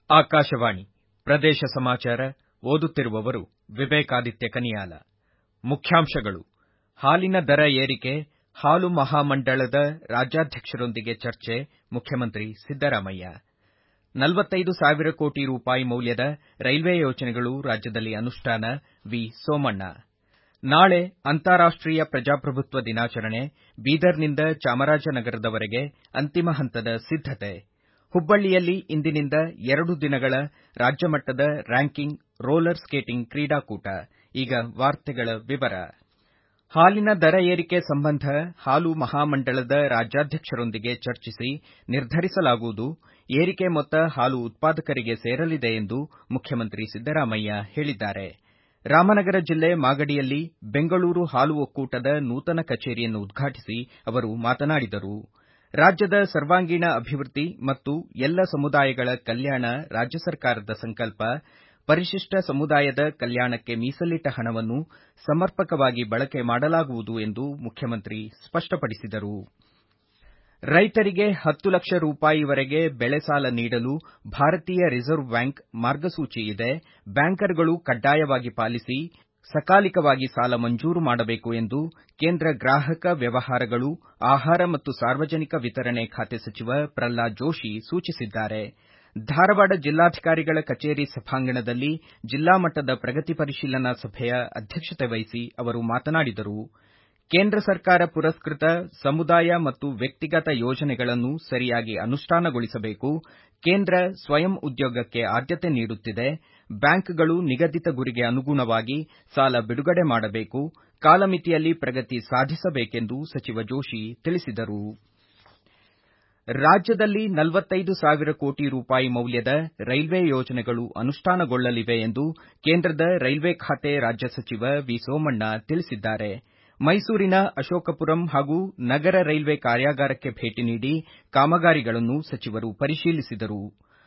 ಆಕಾಶವಾಣಿ ಪ್ರದೇಶ ಸಮಾಚಾರ ಓದುತ್ತಿರುವವರು ವಿವೇಕಾದಿತ್ಯ ಕನಿಯಾಲ ಮುಖ್ಯಾಂಶಗಳು ಹಾಲಿನ ದರ ಏರಿಕೆ ಹಾಲು ಮಹಾಮಂಡಳದ ರಾಜ್ಯಾಧ್ಯಕ್ಷರೊಂದಿಗೆ ಚರ್ಚೆ ಮುಖ್ಯಮಂತ್ರಿ ಸಿದ್ದರಾಮಯ್ಯ 45 ಸಾವಿರ ಕೋಟಿ ರೂಪಾಯಿ ಮೌಲ್ಯದ ರೈಲ್ವೆ ಯೋಜನೆಗಳು ರಾಜ್ಯದಲ್ಲಿ ಅನುಷ್ಠಾನ ವಿ ಸೋಮಣ್ಣ ನಾಳೆ ಅಂತಾರಾಷ್ಟ್ರೀಯ ಪ್ರಜಾಪ್ರಭುತ್ವ ದಿನಾಚರಣೆ ಬೀದರ್ನಿಂದ ಚಾಮರಾಜನಗರದವರೆಗೆ ಅಂತಿಮ ಹಂತದ ಸಿದ್ಧತೆ ಹುಬ್ಬಳ್ಳಿಯಲ್ಲಿ ಇಂದಿನಿಂದ ಎರಡು ದಿನಗಳ ರಾಜ್ಯಮಟ್ಟದ ರ್ಯಾಂಕಿಂಗ್ ರೋಲರ್ ಸ್ಕೇಟಿಂಗ್ ಕ್ರೀಡಾಕೂಟ ಈಗ ವಾರ್ತೆಗಳ ವಿವರ ಹಾಲಿನ ದರ ಏರಿಕೆ ಸಂಬಂಧ ಹಾಲು ಮಹಾಮಂಡಳದ ರಾಜ್ಯಾಧ್ಯಕ್ಷರೊಂದಿಗೆ ಚರ್ಚಿಸಿ ನಿರ್ಧರಿಸಲಾಗುವುದು ಏರಿಕೆ ಮೊತ್ತ ಹಾಲು ಉತ್ಪಾದಕರಿಗೆ ಸೇರಲಿದೆ ಎಂದು ಮುಖ್ಯಮಂತ್ರಿ ಸಿದ್ದರಾಮಯ್ಯ ಹೇಳಿದ್ದಾರೆ ರಾಮನಗರ ಜಿಲ್ಲೆ ಮಾಗಡಿಯಲ್ಲಿ ಬೆಂಗಳೂರು ಹಾಲು ಒಕ್ಕೂಟದ ನೂತನ ಕಚೇರಿಯನ್ನು ಉದ್ಘಾಟಿಸಿ ಅವರು ಮಾತನಾಡಿದರು ರಾಜ್ಯದ ಸರ್ವಾಂಗೀಣ ಅಭಿವೃದ್ಧಿ ಮತ್ತು ಎಲ್ಲ ಸಮುದಾಯಗಳ ಕಲ್ಯಾಣ ರಾಜ್ಯ ಸರ್ಕಾರದ ಸಂಕಲ್ಪ ಪರಿಶಿಷ್ಟ ಸಮುದಾಯದ ಕಲ್ಯಾಣಕ್ಕೆ ಮೀಸಲಿಟ್ಟ ಹಣವನ್ನು ಸಮರ್ಪಕವಾಗಿ ಬಳಕೆ ಮಾಡಲಾಗುವುದು ಎಂದು ಮುಖ್ಯಮಂತ್ರಿ ಸ್ಪಷ್ಟಪಡಿಸಿದರು ರೈತರಿಗೆ ಹತ್ತು ಲಕ್ಷ ರೂಪಾಯಿವರೆಗೆ ಬೆಳೆ ಸಾಲ ನೀಡಲು ಭಾರತೀಯ ರಿಸರ್ವ್ ಬ್ಯಾಂಕ್ ಮಾರ್ಗಸೂಚಿ ಇದೆ ಬ್ಯಾಂಕರ್ಗಳು ಕಡ್ಡಾಯವಾಗಿ ಪಾಲಿಸಿ ಸಕಾಲಿಕವಾಗಿ ಸಾಲ ಮಂಜೂರು ಮಾಡಬೇಕು ಎಂದು ಕೇಂದ್ರ ಗ್ರಾಹಕ ವ್ಯವಹಾರಗಳು ಆಹಾರ ಮತ್ತು ಸಾರ್ವಜನಿಕ ವಿತರಣೆ ಖಾತೆ ಸಚಿವ ಪ್ರಹ್ಲಾದ್ ಜೋಶಿ ಸೂಚಿಸಿದ್ದಾರೆ ಧಾರವಾಡ ಜಿಲ್ಲಾಧಿಕಾರಿಗಳ ಕಚೇರಿ ಸಭಾಂಗಣದಲ್ಲಿ ಜಿಲ್ಲಾ ಮಟ್ಟದ ಪ್ರಗತಿ ಪರಿಶೀಲನಾ ಸಭೆಯ ಅಧ್ಯಕ್ಷತೆ ವಹಿಸಿ ಅವರು ಮಾತನಾಡಿದರು ಕೇಂದ್ರ ಸರ್ಕಾರ ಪುರಸ್ಕೃತ ಸಮುದಾಯ ಮತ್ತು ವ್ಯಕ್ತಿಗತ ಯೋಜನೆಗಳನ್ನು ಸರಿಯಾಗಿ ಅನುಷ್ಠಾನಗೊಳಿಸಬೇಕು ಕೇಂದ್ರ ಸ್ವಯಂ ಉದ್ಯೋಗಕ್ಕೆ ಆದ್ಯತೆ ನೀಡುತ್ತಿದೆ ಬ್ಯಾಂಕ್ಗಳು ನಿಗದಿತ ಗುರಿಗೆ ಅನುಗುಣವಾಗಿ ಸಾಲ ಬಿಡುಗಡೆ ಮಾಡಬೇಕು ಕಾಲಮಿತಿಯಲ್ಲಿ ಪ್ರಗತಿ ಸಾಧಿಸಬೇಕೆಂದು ಸಚಿವ ಜೋಶಿ ತಿಳಿಸಿದರು ರಾಜ್ಯದಲ್ಲಿ 45 ಸಾವಿರ ಕೋಟಿ ರೂಪಾಯಿ ಮೌಲ್ಯದ ರೈಲ್ವೆ ಯೋಜನೆಗಳು ಅನುಷ್ಠಾನಗೊಳ್ಳಲಿವೆ ಎಂದು ಕೇಂದ್ರದ ರೈಲ್ವೆ ಖಾತೆ ರಾಜ್ಯ ಸಚಿವ ವಿ ಸೋಮಣ್ಣ ತಿಳಿಸಿದ್ದಾರೆ ಮೈಸೂರಿನ ಅಶೋಕಪುರಂ ಹಾಗೂ ನಗರ ರೈಲ್ವೆ ಕಾರ್ಯಾಗಾರಕ್ಕೆ ಭೇಟಿ ನೀಡಿ ಕಾಮಗಾರಿಗಳನ್ನು ಸಚಿವರು ಪರಿಶೀಲಿಸಿದರು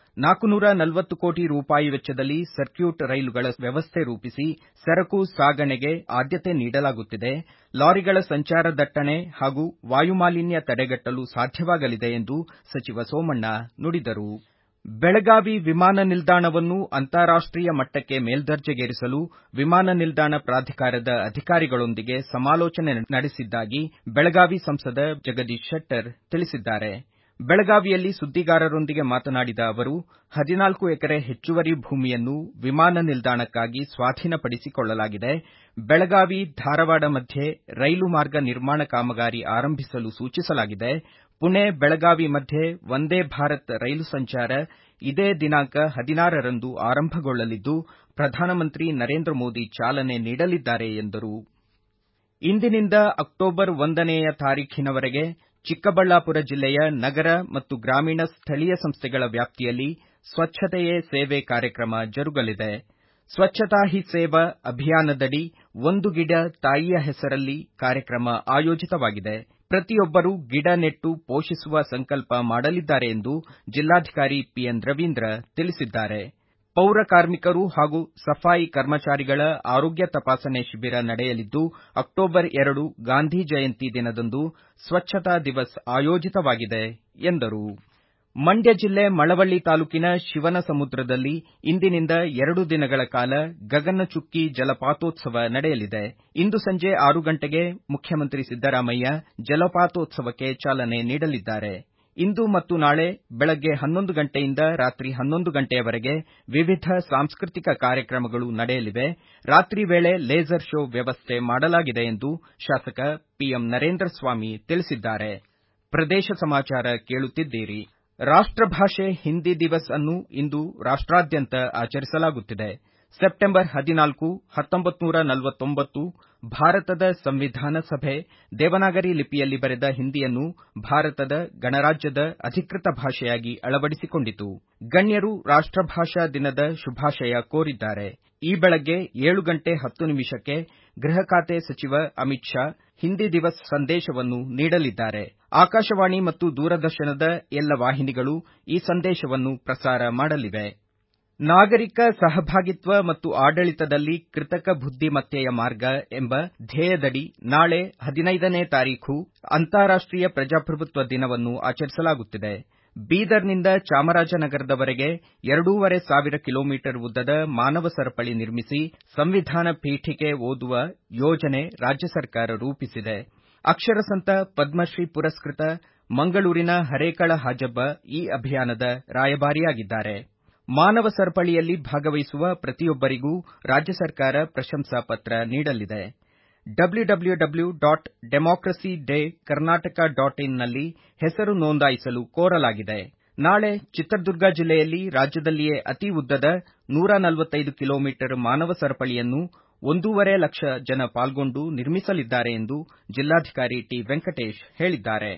440 ಕೋಟಿ ರೂಪಾಯಿ ವೆಚ್ಚದಲ್ಲಿ ಸರ್ಕ್ಯೂಟ್ ರೈಲುಗಳ ವ್ಯವಸ್ಥೆ ರೂಪಿಸಿ ಸರಕು ಸಾಗಣೆಗೆ ಆದ್ಯತೆ ನೀಡಲಾಗುತ್ತಿದೆ ಲಾರಿಗಳ ಸಂಚಾರ ದಟ್ಟಣೆ ಹಾಗೂ ವಾಯುಮಾಲಿನ್ಯ ತಡೆಗಟ್ಟಲು ಸಾಧ್ಯವಾಗಲಿದೆ ಎಂದು ಸಚಿವ ಸೋಮಣ್ಣ ನುಡಿದರು ಬೆಳಗಾವಿ ವಿಮಾನ ನಿಲ್ದಾಣವನ್ನು ಅಂತಾರಾಷ್ಟ್ರೀಯ ಮಟ್ಟಕ್ಕೆ ಮೇಲ್ದರ್ಜೆಗೇರಿಸಲು ವಿಮಾನ ನಿಲ್ದಾಣ ಪ್ರಾಧಿಕಾರದ ಅಧಿಕಾರಿಗಳೊಂದಿಗೆ ಸಮಾಲೋಚನೆ ನಡೆಸಿದ್ದಾಗಿ ಬೆಳಗಾವಿ ಸಂಸದ ಜಗದೀಶ್ ಶೆಟ್ಟರ್ ತಿಳಿಸಿದ್ದಾರೆ ಬೆಳಗಾವಿಯಲ್ಲಿ ಸುದ್ದಿಗಾರರೊಂದಿಗೆ ಮಾತನಾಡಿದ ಅವರು 14 ಎಕರೆ ಹೆಚ್ಚುವರಿ ಭೂಮಿಯನ್ನು ವಿಮಾನ ನಿಲ್ದಾಣಕ್ಕಾಗಿ ಸ್ವಾಧೀನಪಡಿಸಿಕೊಳ್ಳಲಾಗಿದೆ ಬೆಳಗಾವಿ ಧಾರವಾಡ ಮಧ್ಯೆ ರೈಲು ಮಾರ್ಗ ನಿರ್ಮಾಣ ಕಾಮಗಾರಿ ಆರಂಭಿಸಲು ಸೂಚಿಸಲಾಗಿದೆ ಪುಣೆ ಬೆಳಗಾವಿ ಮಧ್ಯೆ ವಂದೇ ಭಾರತ್ ರೈಲು ಸಂಚಾರ ಇದೇ ದಿನಾಂಕ 16 ರಂದು ಆರಂಭಗೊಳ್ಳಲಿದ್ದು ಪ್ರಧಾನಮಂತ್ರಿ ನರೇಂದ್ರ ಮೋದಿ ಚಾಲನೆ ನೀಡಲಿದ್ದಾರೆ ಎಂದರು ಇಂದಿನಿಂದ ಅಕ್ಟೋಬರ್ ಒಂದನೆಯ ತಾರೀಖಿನವರೆಗೆ ಚಿಕ್ಕಬಳ್ಳಾಪುರ ಜಿಲ್ಲೆಯ ನಗರ ಮತ್ತು ಗ್ರಾಮೀಣ ಸ್ಥಳೀಯ ಸಂಸ್ಥೆಗಳ ವ್ಯಾಪ್ತಿಯಲ್ಲಿ ಸ್ವಚ್ಛತೆಯೇ ಸೇವೆ ಕಾರ್ಯಕ್ರಮ ಜರುಗಲಿದೆ ಸ್ವಚ್ಛತಾ ಹಿ ಸೇವಾ ಅಭಿಯಾನದಡಿ ಒಂದು ಗಿಡ ತಾಯಿಯ ಹೆಸರಲ್ಲಿ ಕಾರ್ಯಕ್ರಮ ಆಯೋಜಿತವಾಗಿದೆ ಪ್ರತಿಯೊಬ್ಬರೂ ಗಿಡ ನೆಟ್ಟು ಪೋಷಿಸುವ ಸಂಕಲ್ಪ ಮಾಡಲಿದ್ದಾರೆ ಎಂದು ಜಿಲ್ಲಾಧಿಕಾರಿ ಪಿಎನ್ ರವೀಂದ್ರ ತಿಳಿಸಿದ್ದಾರೆ ಪೌರ ಕಾರ್ಮಿಕರು ಹಾಗೂ ಸಫಾಯಿ ಕರ್ಮಚಾರಿಗಳ ಆರೋಗ್ಯ ತಪಾಸಣೆ ಶಿಬಿರ ನಡೆಯಲಿದ್ದು ಅಕ್ಟೋಬರ್ 2 ಗಾಂಧಿ ಜಯಂತಿ ದಿನದಂದು ಸ್ವಚ್ಛತಾ ದಿವಸ್ ಆಯೋಜಿತವಾಗಿದೆ ಎಂದರು ಮಂಡ್ಯ ಜಿಲ್ಲೆ ಮಳವಳ್ಳಿ ತಾಲೂಕಿನ ಶಿವನಸಮುದ್ರದಲ್ಲಿ ಇಂದಿನಿಂದ ಎರಡು ದಿನಗಳ ಕಾಲ ಗಗನಚುಕ್ಕಿ ಜಲಪಾತೋತ್ಸವ ನಡೆಯಲಿದೆ ಇಂದು ಸಂಜೆ 6 ಗಂಟೆಗೆ ಮುಖ್ಯಮಂತ್ರಿ ಸಿದ್ದರಾಮಯ್ಯ ಜಲಪಾತೋತ್ಸವಕ್ಕೆ ಚಾಲನೆ ನೀಡಲಿದ್ದಾರೆ ಇಂದು ಮತ್ತು ನಾಳೆ ಬೆಳಗ್ಗೆ 11 ಗಂಟೆಯಿಂದ ರಾತ್ರಿ 11 ಗಂಟೆಯವರೆಗೆ ವಿವಿಧ ಸಾಂಸ್ಕೃತಿಕ ಕಾರ್ಯಕ್ರಮಗಳು ನಡೆಯಲಿವೆ ರಾತ್ರಿ ವೇಳೆ ಲೇಸರ್ ಶೋ ವ್ಯವಸ್ಥೆ ಮಾಡಲಾಗಿದೆ ಎಂದು ಶಾಸಕ ಪಿಎಂ ನರೇಂದ್ರ ಸ್ವಾಮಿ ತಿಳಿಸಿದ್ದಾರೆ ಪ್ರದೇಶ ಸಮಾಚಾರ ಕೇಳುತ್ತಿದ್ದೀರಿ ರಾಷ್ಟ್ರಭಾಷೆ ಹಿಂದಿ ದಿವಸ್ ಅನ್ನು ಇಂದು ರಾಷ್ಟ್ರಾದ್ಯಂತ ಆಚರಿಸಲಾಗುತ್ತಿದೆ ಸೆಪ್ಟೆಂಬರ್ 14 1949 ಭಾರತದ ಸಂವಿಧಾನ ಸಭೆ ದೇವನಾಗರಿ ಲಿಪಿಯಲ್ಲಿ ಬರೆದ ಹಿಂದಿಯನ್ನು ಭಾರತದ ಗಣರಾಜ್ಯದ ಅಧಿಕೃತ ಭಾಷೆಯಾಗಿ ಅಳವಡಿಸಿಕೊಂಡಿತು ಗಣ್ಯರು ರಾಷ್ಟ್ರಭಾಷಾ ದಿನದ ಶುಭಾಶಯ ಕೋರಿದ್ದಾರೆ ಈ ಬೆಳಗ್ಗೆ 7 ಗಂಟೆ 10 ನಿಮಿಷಕ್ಕೆ ಗೃಹ ಖಾತೆ ಸಚಿವ ಅಮಿತ್ ಶಾ ಹಿಂದಿ ದಿವಸ್ ಸಂದೇಶವನ್ನು ನೀಡಲಿದ್ದಾರೆ ಆಕಾಶವಾಣಿ ಮತ್ತು ದೂರದರ್ಶನದ ಎಲ್ಲ ವಾಹಿನಿಗಳು ಈ ಸಂದೇಶವನ್ನು ಪ್ರಸಾರ ಮಾಡಲಿವೆ ನಾಗರಿಕ ಸಹಭಾಗಿತ್ವ ಮತ್ತು ಆಡಳಿತದಲ್ಲಿ ಕೃತಕ ಬುದ್ಧಿಮತ್ತೆಯ ಮಾರ್ಗ ಎಂಬ ಧ್ಯೇಯದಡಿ ನಾಳೆ 15ನೇ ತಾರೀಖು ಅಂತಾರಾಷ್ಟ್ರೀಯ ಪ್ರಜಾಪ್ರಭುತ್ವ ದಿನವನ್ನು ಆಚರಿಸಲಾಗುತ್ತಿದೆ ಬೀದರ್ನಿಂದ ಚಾಮರಾಜನಗರದವರೆಗೆ ಎರಡೂವರೆ ಸಾವಿರ ಕಿಲೋಮೀಟರ್ ಉದ್ದದ ಮಾನವ ಸರಪಳಿ ನಿರ್ಮಿಸಿ ಸಂವಿಧಾನ ಪೀಠಿಕೆ ಓದುವ ಯೋಜನೆ ರಾಜ್ಯ ಸರ್ಕಾರ ರೂಪಿಸಿದೆ ಅಕ್ಷರ ಸಂತ ಪದ್ಮಶ್ರೀ ಪುರಸ್ಕೃತ ಮಂಗಳೂರಿನ ಹರೇಕಳ ಹಾಜಬ್ಬ ಈ ಅಭಿಯಾನದ ರಾಯಭಾರಿಯಾಗಿದ್ದಾರೆ ಮಾನವ ಸರಪಳಿಯಲ್ಲಿ ಭಾಗವಹಿಸುವ ಪ್ರತಿಯೊಬ್ಬರಿಗೂ ರಾಜ್ಯ ಸರ್ಕಾರ ಪ್ರಶಂಸಾ ಪತ್ರ ನೀಡಲಿದೆ www dot democracy day Karnataka dot in ನಲ್ಲಿ ಹೆಸರು ನೋಂದಾಯಿಸಲು ಕೋರಲಾಗಿದೆ ನಾಳೆ ಚಿತ್ರದುರ್ಗ ಜಿಲ್ಲೆಯಲ್ಲಿ ರಾಜ್ಯದಲ್ಲಿಯೇ ಅತಿ ಉದ್ದದ 145 ಕಿಲೋಮೀಟರ್ ಮಾನವ ಸರಪಳಿಯನ್ನು ಒಂದೂವರೆ ಲಕ್ಷ ಜನ ಪಾಲ್ಗೊಂಡು ನಿರ್ಮಿಸಲಿದ್ದಾರೆ ಎಂದು ಜಿಲ್ಲಾಧಿಕಾರಿ ಟಿ ವೆಂಕಟೇಶ್ ಹೇಳಿದ್ದಾರೆ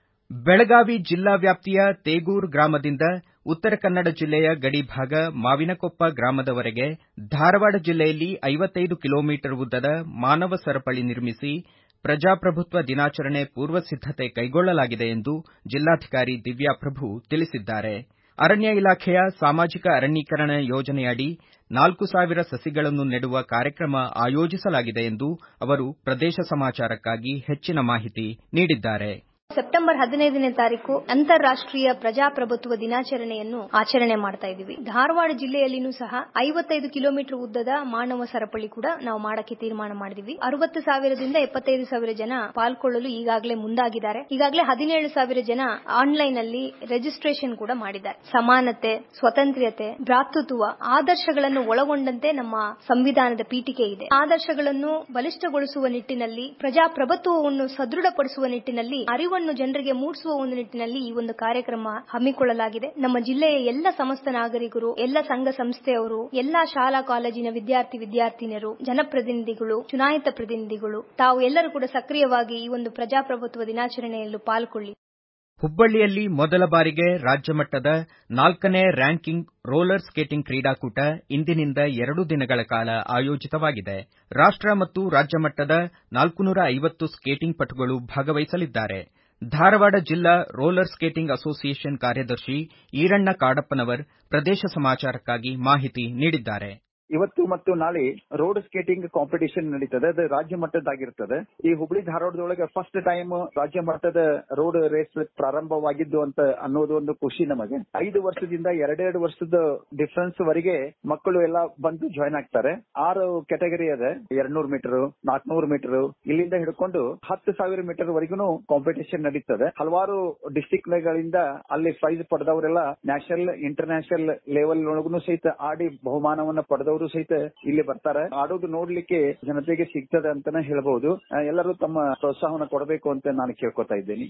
ಬೆಳಗಾವಿ ಜಿಲ್ಲಾ ವ್ಯಾಪ್ತಿಯ ತೇಗೂರ್ ಗ್ರಾಮದಿಂದ ಉತ್ತರ ಕನ್ನಡ ಜಿಲ್ಲೆಯ ಗಡಿಭಾಗ ಮಾವಿನಕೊಪ್ಪ ಗ್ರಾಮದವರೆಗೆ ಧಾರವಾಡ ಜಿಲ್ಲೆಯಲ್ಲಿ 55 ಕಿಲೋಮೀಟರ್ ಉದ್ದದ ಮಾನವ ಸರಪಳಿ ನಿರ್ಮಿಸಿ ಪ್ರಜಾಪ್ರಭುತ್ವ ದಿನಾಚರಣೆ ಪೂರ್ವ ಸಿದ್ಧತೆ ಕೈಗೊಳ್ಳಲಾಗಿದೆ ಎಂದು ಜಿಲ್ಲಾಧಿಕಾರಿ ದಿವ್ಯಾ ಪ್ರಭು ತಿಳಿಸಿದ್ದಾರೆ ಅರಣ್ಯ ಇಲಾಖೆಯ ಸಾಮಾಜಿಕ ಅರಣ್ಯೀಕರಣ ಯೋಜನೆಯಡಿ ನಾಲ್ಕು ಸಾವಿರ ಸಸಿಗಳನ್ನು ನೆಡುವ ಕಾರ್ಯಕ್ರಮ ಆಯೋಜಿಸಲಾಗಿದೆ ಎಂದು ಅವರು ಪ್ರದೇಶ ಸಮಾಚಾರಕ್ಕಾಗಿ ಹೆಚ್ಚಿನ ಮಾಹಿತಿ ನೀಡಿದ್ದಾರೆ ಸೆಪ್ಟೆಂಬರ್ ಹದಿನೈದನೇ ತಾರೀಕು ಅಂತಾರಾಷ್ಟ್ರೀಯ ಪ್ರಜಾಪ್ರಭುತ್ವ ದಿನಾಚರಣೆಯನ್ನು ಆಚರಣೆ ಮಾಡ್ತಾ ಇದ್ದೀವಿ ಧಾರವಾಡ ಜಿಲ್ಲೆಯಲ್ಲಿನೂ ಸಹ ಐವತ್ತೈದು ಕಿಲೋಮೀಟರ್ ಉದ್ದದ ಮಾನವ ಸರಪಳಿ ಕೂಡ ನಾವು ಮಾಡಕ್ಕೆ ತೀರ್ಮಾನ ಮಾಡಿದ್ವಿ ಅರವತ್ತು ಸಾವಿರದಿಂದ ಎಪ್ಪತ್ತೈದು ಸಾವಿರ ಜನ ಪಾಲ್ಗೊಳ್ಳಲು ಈಗಾಗಲೇ ಮುಂದಾಗಿದ್ದಾರೆ ಈಗಾಗಲೇ ಹದಿನೇಳು ಸಾವಿರ ಜನ ಆನ್ಲೈನ್ ಅಲ್ಲಿ ರಿಜಿಸ್ಟ್ರೇಷನ್ ಕೂಡ ಮಾಡಿದ್ದಾರೆ ಸಮಾನತೆ ಸ್ವತಂತ್ರತೆ ಭ್ರಾತೃತ್ವ ಆದರ್ಶಗಳನ್ನು ಒಳಗೊಂಡಂತೆ ನಮ್ಮ ಸಂವಿಧಾನದ ಪೀಠಿಕೆ ಇದೆ ಆದರ್ಶಗಳನ್ನು ಬಲಿಷ್ಠಗೊಳಿಸುವ ನಿಟ್ಟಿನಲ್ಲಿ ಪ್ರಜಾಪ್ರಭುತ್ವವನ್ನು ಸದೃಢಪಡಿಸುವ ನಿಟ್ಟಿನಲ್ಲಿ ಅರಿವನ್ನು ಜನರಿಗೆ ಮೂಡಿಸುವ ಒಂದು ನಿಟ್ಟಿನಲ್ಲಿ ಈ ಒಂದು ಕಾರ್ಯಕ್ರಮ ಹಮ್ಮಿಕೊಳ್ಳಲಾಗಿದೆ ನಮ್ಮ ಜಿಲ್ಲೆಯ ಎಲ್ಲ ಸಮಸ್ತ ನಾಗರಿಕರು ಎಲ್ಲ ಸಂಘ ಸಂಸ್ಥೆಯವರು ಎಲ್ಲ ಶಾಲಾ ಕಾಲೇಜಿನ ವಿದ್ಯಾರ್ಥಿ ವಿದ್ಯಾರ್ಥಿನಿಯರು ಜನಪ್ರತಿನಿಧಿಗಳು ಚುನಾಯಿತ ಪ್ರತಿನಿಧಿಗಳು ತಾವು ಎಲ್ಲರೂ ಕೂಡ ಸಕ್ರಿಯವಾಗಿ ಈ ಒಂದು ಪ್ರಜಾಪ್ರಭುತ್ವ ದಿನಾಚರಣೆಯಲ್ಲೂ ಪಾಲ್ಗೊಳ್ಳಿ ಹುಬ್ಬಳ್ಳಿಯಲ್ಲಿ ಮೊದಲ ಬಾರಿಗೆ ರಾಜ್ಯ ಮಟ್ಟದ ನಾಲ್ಕನೇ ರ್ಯಾಂಕಿಂಗ್ ರೋಲರ್ ಸ್ಕೇಟಿಂಗ್ ಕ್ರೀಡಾಕೂಟ ಇಂದಿನಿಂದ ಎರಡು ದಿನಗಳ ಕಾಲ ಆಯೋಜಿತವಾಗಿದೆ ರಾಷ್ಟ್ರ ಮತ್ತು ರಾಜ್ಯ ಮಟ್ಟದ ನಾಲ್ಕುನೂರ ಐವತ್ತು ಸ್ಕೇಟಿಂಗ್ ಪಟುಗಳು ಭಾಗವಹಿಸಲಿದ್ದಾರೆ ಧಾರವಾಡ ಜಿಲ್ಲಾ ರೋಲರ್ ಸ್ಕೇಟಿಂಗ್ ಅಸೋಸಿಯೇಷನ್ ಕಾರ್ಯದರ್ಶಿ ಈರಣ್ಣ ಕಾಡಪ್ಪನವರ್ ಪ್ರದೇಶ ಸಮಾಚಾರಕ್ಕಾಗಿ ಮಾಹಿತಿ ನೀಡಿದ್ದಾರೆ ಇವತ್ತು ಮತ್ತು ನಾಳೆ ರೋಡ್ ಸ್ಕೇಟಿಂಗ್ ಕಾಂಪಿಟೇಷನ್ ನಡೀತದೆ ಅದು ರಾಜ್ಯ ಮಟ್ಟದಾಗಿರ್ತದೆ ಈ ಹುಬ್ಳಿ ಧಾರವಾಡದೊಳಗೆ ಫಸ್ಟ್ ಟೈಮ್ ರಾಜ್ಯ ಮಟ್ಟದ ರೋಡ್ ರೇಸ್ ಪ್ರಾರಂಭವಾಗಿದ್ದು ಅಂತ ಅನ್ನೋದು ಒಂದು ಖುಷಿ ನಮಗೆ ಐದು ವರ್ಷದಿಂದ ಎರಡೆರಡು ವರ್ಷದ ಡಿಫ್ರೆನ್ಸ್ ವರೆಗೆ ಮಕ್ಕಳು ಎಲ್ಲ ಬಂದು ಜಾಯ್ನ್ ಆಗ್ತಾರೆ ಆರು ಕೆಟಗರಿ ಅದ ಎರಡ್ನೂರು ಮೀಟರ್ ನಾಲ್ಕನೂರು ಮೀಟರ್ ಇಲ್ಲಿಂದ ಹಿಡ್ಕೊಂಡು ಹತ್ತು ಸಾವಿರ ಮೀಟರ್ ವರೆಗೂ ಕಾಂಪಿಟೇಷನ್ ನಡೀತದೆ ಹಲವಾರು ಡಿಸ್ಟಿಕ್ ಗಳಿಂದ ಅಲ್ಲಿ ಪ್ರೈಸ್ ಪಡೆದವರೆಲ್ಲ ನ್ಯಾಷನಲ್ ಇಂಟರ್ನ್ಯಾಷನಲ್ ಲೆವೆಲ್ ಒಳಗೂ ಸಹಿತ ಆಡಿ ಬಹುಮಾನವನ್ನ ಪಡೆದವರು ಸಹಿತ ಇಲ್ಲಿ ಬರ್ತಾರೆ ಆಡೋದು ನೋಡ್ಲಿಕ್ಕೆ ಜನತೆಗೆ ಸಿಗ್ತದೆ ಅಂತಾನೆ ಹೇಳ್ಬಹುದು ಎಲ್ಲರೂ ತಮ್ಮ ಪ್ರೋತ್ಸಾಹವನ್ನು ಕೊಡಬೇಕು ಅಂತ ನಾನು ಕೇಳ್ಕೊತಾ ಇದ್ದೇನೆ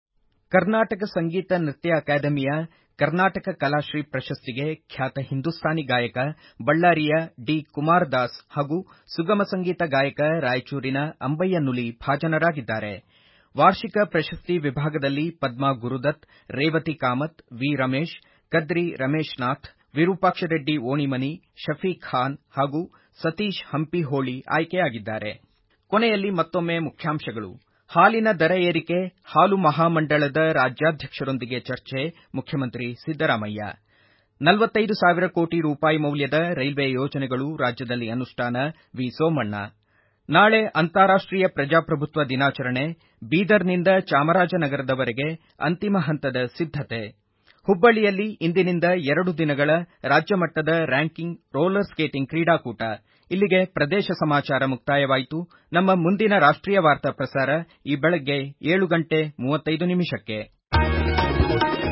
ಕರ್ನಾಟಕ ಸಂಗೀತ ನೃತ್ಯ ಅಕಾಡೆಮಿಯ ಕರ್ನಾಟಕ ಕಲಾಶ್ರೀ ಪ್ರಶಸ್ತಿಗೆ ಖ್ಯಾತ ಹಿಂದೂಸ್ತಾನಿ ಗಾಯಕ ಬಳ್ಳಾರಿಯ ಡಿ ಕುಮಾರ್ ದಾಸ್ ಹಾಗೂ ಸುಗಮ ಸಂಗೀತ ಗಾಯಕ ರಾಯಚೂರಿನ ಅಂಬಯ್ಯ ನುಲಿ ಭಾಜನರಾಗಿದ್ದಾರೆ ವಾರ್ಷಿಕ ಪ್ರಶಸ್ತಿ ವಿಭಾಗದಲ್ಲಿ ಪದ್ಮಾ ಗುರುದತ್ ರೇವತಿ ಕಾಮತ್ ವಿ ರಮೇಶ್ ಕದ್ರಿ ರಮೇಶ್ ನಾಥ್ ವಿರೂಪಾಕ್ಷ ರೆಡ್ಡಿ ಓಣಿಮನಿ ಶಫೀಕ್ ಖಾನ್ ಹಾಗೂ ಸತೀಶ್ ಹಂಪಿಹೋಳಿ ಆಯ್ಕೆಯಾಗಿದ್ದಾರೆ ಕೊನೆಯಲ್ಲಿ ಮತ್ತೊಮ್ಮೆ ಮುಖ್ಯಾಂಶಗಳು ಹಾಲಿನ ದರ ಏರಿಕೆ ಹಾಲು ಮಹಾಮಂಡಳದ ರಾಜ್ಯಾಧ್ಯಕ್ಷರೊಂದಿಗೆ ಚರ್ಚೆ ಮುಖ್ಯಮಂತ್ರಿ ಸಿದ್ದರಾಮಯ್ಯ ನಲವತ್ತೈದು ಸಾವಿರ ಕೋಟಿ ರೂಪಾಯಿ ಮೌಲ್ಯದ ರೈಲ್ವೆ ಯೋಜನೆಗಳು ರಾಜ್ಯದಲ್ಲಿ ಅನುಷ್ಠಾನ ವಿ ಸೋಮಣ್ಣ ನಾಳೆ ಅಂತಾರಾಷ್ಟ್ರೀಯ ಪ್ರಜಾಪ್ರಭುತ್ವ ದಿನಾಚರಣೆ ಬೀದರ್ನಿಂದ ಚಾಮರಾಜನಗರದವರೆಗೆ ಅಂತಿಮ ಹಂತದ ಸಿದ್ಧತೆ ಹುಬ್ಬಳ್ಳಿಯಲ್ಲಿ ಇಂದಿನಿಂದ ಎರಡು ದಿನಗಳ ರಾಜ್ಯ ಮಟ್ಟದ ರ್ಯಾಂಕಿಂಗ್ ರೋಲರ್ ಸ್ಕೇಟಿಂಗ್ ಕ್ರೀಡಾಕೂಟ ಇಲ್ಲಿಗೆ ಪ್ರದೇಶ ಸಮಾಚಾರ ಮುಕ್ತಾಯವಾಯಿತು ನಮ್ಮ ಮುಂದಿನ ರಾಷ್ಟ್ರೀಯ ವಾರ್ತಾ ಪ್ರಸಾರ ಈ ಬೆಳಗ್ಗೆ ಏಳು ಗಂಟೆ ಮೂವತ್ತೈದು ನಿಮಿಷಕ್ಕೆ